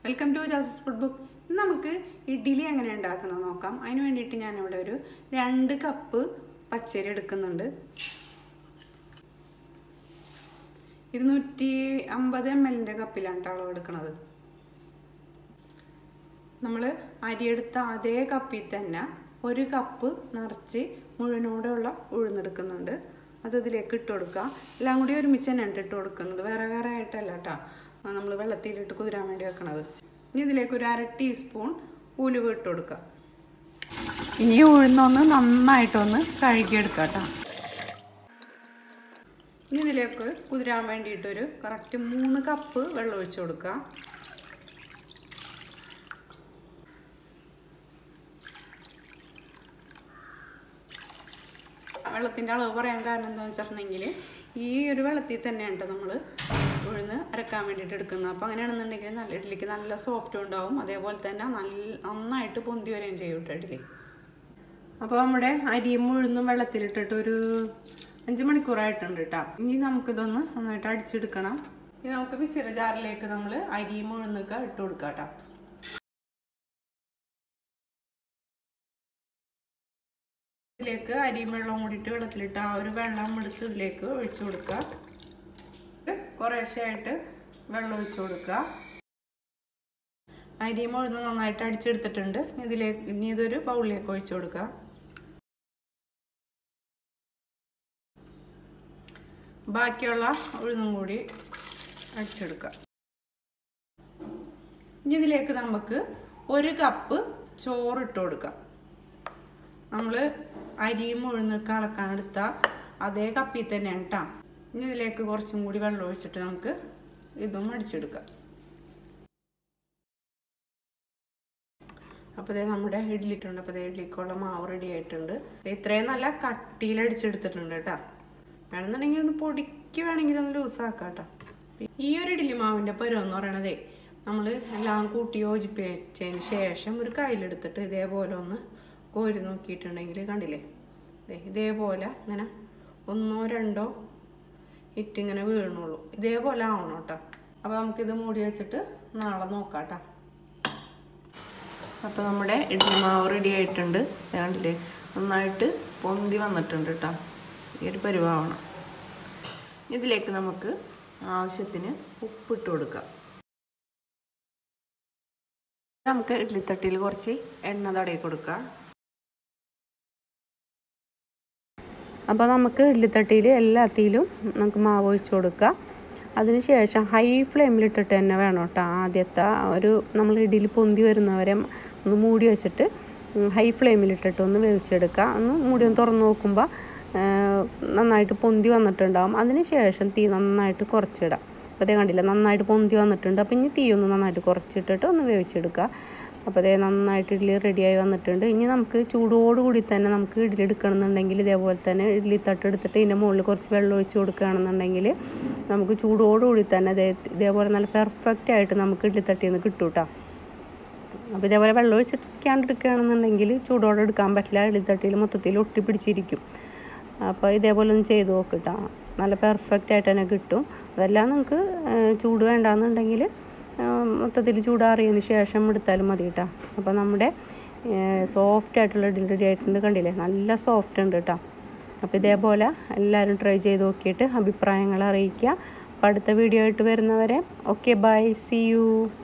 welcome to ജാസസ് food book ഇന്ന് നമുക്ക് ഇഡ്ഡലി എങ്ങനെ ഉണ്ടാക്കുന്നത് നോക്കാം അതിന് വേണ്ടിയിട്ട് ഞാനിവിടെ ഒരു രണ്ട് കപ്പ് പച്ചരി എടുക്കുന്നുണ്ട് ഇരുന്നൂറ്റി അമ്പത് എം എല്ലിൻ്റെ കപ്പിലാണ് കേട്ടോ അളവ് എടുക്കുന്നത് നമ്മൾ അരിയെടുത്ത അതേ കപ്പിൽ തന്നെ ഒരു കപ്പ് നിറച്ച് മുഴുവനോടെയുള്ള ഉഴുന്നെടുക്കുന്നുണ്ട് അത് ഇതിലേക്ക് ഇട്ട് കൊടുക്കുക എല്ലാം കൂടി ഒരുമിച്ച് തന്നെയാണ് ഇട്ട് കൊടുക്കുന്നത് വേറെ വേറെ ആയിട്ടല്ല കേട്ടോ നമ്മൾ വെള്ളത്തിലിട്ട് കുതിരാൻ വേണ്ടി വെക്കണത് ഇനി ഇതിലേക്ക് ഒരു അര ടീസ്പൂൺ ഉലുവ ഇട്ട് കൊടുക്കുക ഇനി ഉഴുന്നൊന്ന് നന്നായിട്ടൊന്ന് കഴുകിയെടുക്കുക കേട്ടോ ഇനി ഇതിലേക്ക് കുതിരാൻ വേണ്ടിയിട്ടൊരു കറക്റ്റ് മൂന്ന് കപ്പ് വെള്ളം ഒഴിച്ചു കൊടുക്കുക വെള്ളത്തിൻ്റെ അളവ് പറയാൻ കാരണം എന്താണെന്ന് വെച്ചിട്ടുണ്ടെങ്കിൽ ഈ ഒരു വെള്ളത്തിൽ തന്നെയാണ് കേട്ടോ നമ്മൾ ഉഴുന്ന് അരക്കാൻ വേണ്ടിയിട്ട് എടുക്കുന്നത് അപ്പോൾ അങ്ങനെയാണെന്നുണ്ടെങ്കിൽ നല്ല ഇഡ്ഡലിക്ക് നല്ല സോഫ്റ്റ് ഉണ്ടാവും അതേപോലെ തന്നെ നല്ല നന്നായിട്ട് പൊന്തി വരികയും ചെയ്യും കേട്ടോ ഇഡ്ഡലി അപ്പോൾ നമ്മുടെ അരിയും ഉഴുന്നും വെള്ളത്തിലിട്ടിട്ട് ഒരു അഞ്ച് മണിക്കൂറായിട്ടുണ്ട് കേട്ടോ ഇനി നമുക്കിതൊന്ന് നന്നായിട്ട് അടിച്ചെടുക്കണം ഇനി നമുക്ക് മിക്സിയുടെ ജാറിലേക്ക് നമ്മൾ അരിയും ഉഴുന്നൊക്കെ ഇട്ട് കൊടുക്കാം കേട്ടോ ഇതിലേക്ക് അരിയും വെള്ളവും കൂടിയിട്ട് വെള്ളത്തിലിട്ട് ആ ഒരു വെള്ളം എടുത്ത് ഇതിലേക്ക് ഒഴിച്ചു കൊടുക്കുക കുറേശ്ശെയായിട്ട് വെള്ളം ഒഴിച്ചു കൊടുക്കുക അരിയും ഉഴുന്ന് നന്നായിട്ട് അടിച്ചെടുത്തിട്ടുണ്ട് ഇതിലേക്ക് ഇനി ഇതൊരു ബൗളിലേക്ക് ഒഴിച്ചു കൊടുക്കുക ബാക്കിയുള്ള ഉഴുന്നും കൂടി അടിച്ചെടുക്കുക ഇനി ഇതിലേക്ക് നമുക്ക് ഒരു കപ്പ് ചോറിട്ട് കൊടുക്കാം നമ്മൾ അരിയും ഉഴുന്നൊക്കെ അളക്കാനെടുത്ത അതേ കപ്പിൽ തന്നെയാണ് കേട്ടോ ഇനി ഇതിലേക്ക് കുറച്ചും കൂടി വെള്ളം ഒഴിച്ചിട്ട് നമുക്ക് ഇതും അടിച്ചെടുക്കാം അപ്പോൾ ഇതേ നമ്മുടെ ഇഡ്ഡലി ഇട്ടുണ്ട് അപ്പോൾ ഇഡ്ഡലിക്കുള്ള മാവ് റെഡി ആയിട്ടുണ്ട് ഇത്രയും നല്ല കട്ടിയിൽ അടിച്ചെടുത്തിട്ടുണ്ട് കേട്ടോ വേണമെന്നുണ്ടെങ്കിൽ ഒന്ന് പൊടിക്ക് വേണമെങ്കിൽ ഒന്ന് ലൂസാക്കാം കേട്ടോ ഈ ഒരു ഇഡ്ഡലി മാവിൻ്റെ പരുവം എന്ന് പറയണതേ നമ്മൾ എല്ലാം കൂട്ടി യോജിപ്പിച്ചതിന് ശേഷം ഒരു കയ്യിലെടുത്തിട്ട് ഇതേപോലെ ഒന്ന് കോരി നോക്കിയിട്ടുണ്ടെങ്കിൽ കണ്ടില്ലേ ഇതേപോലെ ഇങ്ങനെ ഒന്നോ രണ്ടോ ഇറ്റ് ഇങ്ങനെ വീണുള്ളൂ ഇതേപോലെ ആവണം കേട്ടോ അപ്പോൾ നമുക്കിത് മൂടി വെച്ചിട്ട് നാളെ നോക്കാം കേട്ടോ അപ്പോൾ നമ്മുടെ ഇഡ്ഡലി മാവ് റെഡി ആയിട്ടുണ്ട് കണ്ടില്ലേ നന്നായിട്ട് പൊന്തി വന്നിട്ടുണ്ട് കേട്ടോ ഈ ഒരു പരിവാവണം ഇതിലേക്ക് നമുക്ക് ആവശ്യത്തിന് ഉപ്പിട്ട് കൊടുക്കാം നമുക്ക് ഇഡ്ഡലിത്തട്ടിയിൽ കുറച്ച് എണ്ണ തടയി കൊടുക്കാം അപ്പോൾ നമുക്ക് ഇഡ്ഡലിത്തട്ടിയിൽ എല്ലാത്തിലും നമുക്ക് മാവ് ഒഴിച്ച് കൊടുക്കുക അതിനുശേഷം ഹൈ ഫ്ലെയിമിലിട്ടിട്ട് തന്നെ വേണം കേട്ടോ ആദ്യത്തെ ഒരു നമ്മൾ ഇഡ്ഡലി പൊന്തി വരുന്നവരെ ഒന്ന് മൂടി വെച്ചിട്ട് ഹൈ ഫ്ലെയിമിലിട്ടിട്ട് ഒന്ന് വേവിച്ചെടുക്കുക ഒന്ന് മൂടി ഒന്ന് തുറന്ന് നോക്കുമ്പോൾ നന്നായിട്ട് പൊന്തി വന്നിട്ടുണ്ടാകും അതിന് ശേഷം തീ നന്നായിട്ട് കുറച്ചിടാം അപ്പോൾ അതേ കണ്ടില്ല നന്നായിട്ട് പൊന്തി വന്നിട്ടുണ്ട് അപ്പോൾ ഇനി തീ ഒന്ന് നന്നായിട്ട് കുറച്ചിട്ടിട്ട് ഒന്ന് വേവിച്ചെടുക്കുക അപ്പോൾ അതേ നന്നായിട്ട് ഇഡ്ഡലി റെഡിയായി വന്നിട്ടുണ്ട് ഇനി നമുക്ക് ചൂടോടുകൂടി തന്നെ നമുക്ക് ഇഡ്ഡലി എടുക്കണമെന്നുണ്ടെങ്കിൽ ഇതേപോലെ തന്നെ ഇഡ്ഡലി തട്ട് എടുത്തിട്ട് ഇതിൻ്റെ മുകളിൽ കുറച്ച് വെള്ളം ഒഴിച്ച് കൊടുക്കുകയാണെന്നുണ്ടെങ്കിൽ നമുക്ക് ചൂടോടുകൂടി തന്നെ ഇതേ ഇതേപോലെ നല്ല പെർഫെക്റ്റ് ആയിട്ട് നമുക്ക് ഇഡ്ഡലി തട്ടിൽ നിന്ന് കിട്ടും കേട്ടോ അപ്പോൾ ഇതേപോലെ വെള്ളം ഒഴിച്ചിട്ടാണ്ട് എടുക്കുകയാണെന്നുണ്ടെങ്കിൽ ചൂടോടെ എടുക്കാൻ പറ്റില്ല ഇഡ്ഡലി തട്ടിയിൽ മൊത്തത്തിൽ ഒട്ടിപ്പിടിച്ചിരിക്കും അപ്പോൾ ഇതേപോലെ ഒന്ന് ചെയ്ത് നോക്കിട്ടോ നല്ല പെർഫെക്റ്റ് ആയിട്ട് തന്നെ കിട്ടും അതെല്ലാം നിങ്ങൾക്ക് ചൂട് വേണ്ടാന്നുണ്ടെങ്കിൽ മൊത്തത്തിൽ ചൂടാറിയതിന് ശേഷം എടുത്താലും മതി കേട്ടോ അപ്പോൾ നമ്മുടെ സോഫ്റ്റ് ആയിട്ടുള്ള ഇഡ്ഡലി റെഡി ആയിട്ടുണ്ട് കണ്ടില്ലേ നല്ല സോഫ്റ്റ് ഉണ്ട് കേട്ടോ അപ്പോൾ ഇതേപോലെ എല്ലാവരും ട്രൈ ചെയ്ത് നോക്കിയിട്ട് അഭിപ്രായങ്ങൾ അറിയിക്കുക അപ്പോൾ അടുത്ത വീഡിയോ ആയിട്ട് വരുന്നവരെ ഓക്കെ ബൈ സി യു